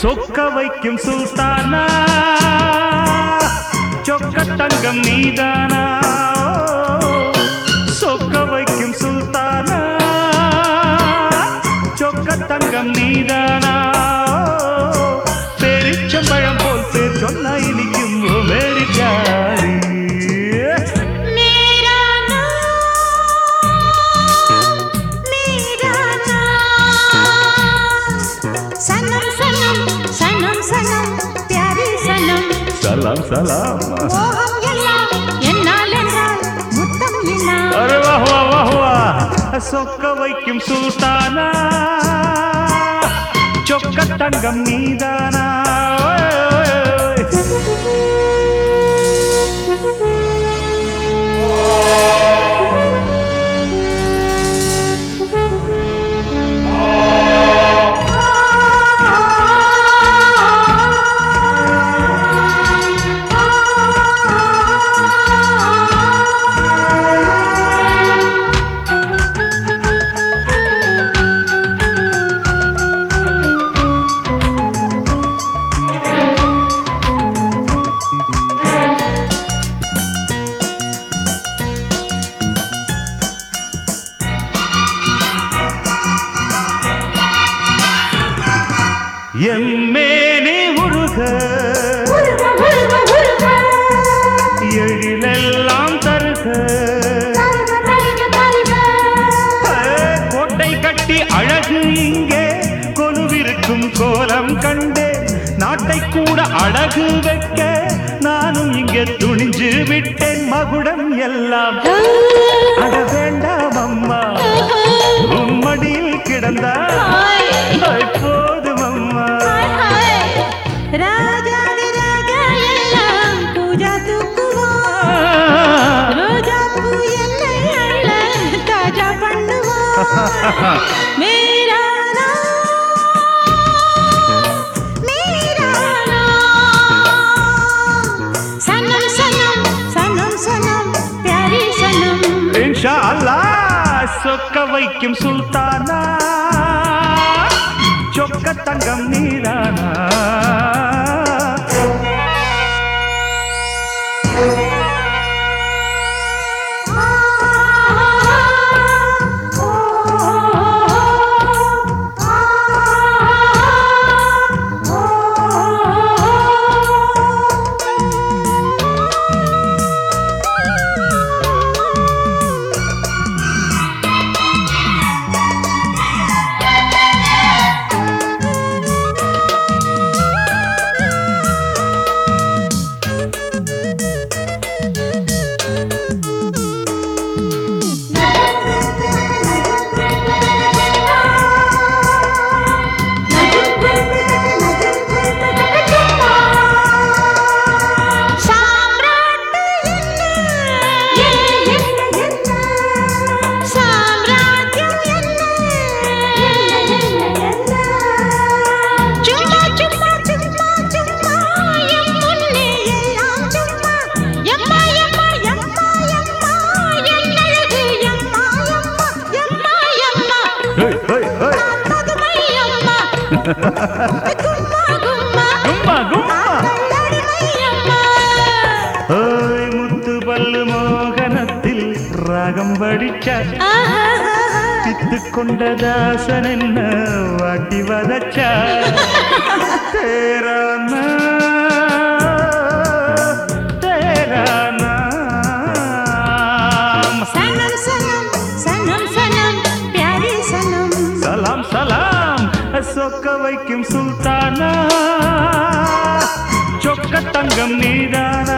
சொக்க வைக்கும் சுல்தானா சொக்க தங்கம் நீதானா சொக்க வைக்கும் சுல்தானா சொக்க தங்கம் நீதானா பெரிச்சம்பழம் போல் பேர் சொன்னா இனிக்கும் அமெரிக்காரி मेरा नाम मेरा नाम सनम सनम सनम सनम प्यारे सनम சலாம் சலாம் மோகம் எல்லாம் என்னால் என்றால் முத்தம் எல்லாம் அரே வாஹ் வாஹ் வாஹ் வாஹ் சொக்க வைக்கும் சுல்தானா சொக்க தங்கம் நீதானா ஓய், ஓய், ஓய். எம்மேனே உருக எழிலெல்லாம் தருக ஏ, கோட்டை கட்டி அழகு இங்கே கொலுவிருக்கும் கோலம் கண்டே நாட்டை கூட அழகு வைக்க நானும் இங்கே துணிஞ்சு விட்டேன் மகுடம் எல்லாம் அட வேண்டாம் அம்மா உம்மடியில் கிடந்தா போதும் அம்மா ராஜாதி ராஜா எல்லாம் பூஜா தூக்குவோம் ரோஜா பூ என்னை அள்ள தாஜா பண்ணுவோம் மேரா நாம், மேரா நாம். சனம் சனம் சனம் சனம் प्यारी सनम இன்ஷா அல்லாஹ் சொக்க வைக்கும் சுல்தானா சொக்க தங்கம் நீதானா ஹேய், ஹேய், ஹேய். கும்மா கும்மா ஓய் முத்து பல்லு மோகனத்தில் ராகம் படிச்ச தித்து கொண்ட தாசன் என்ன வாட்டி வதச்சா தேரானா தேரானா சனம் சனம் சனம் சனம் प्यारी सनम சலாம் சலாம் சொக்க வைக்கும் சுல்தானா சொக்க தங்கம் நீதானா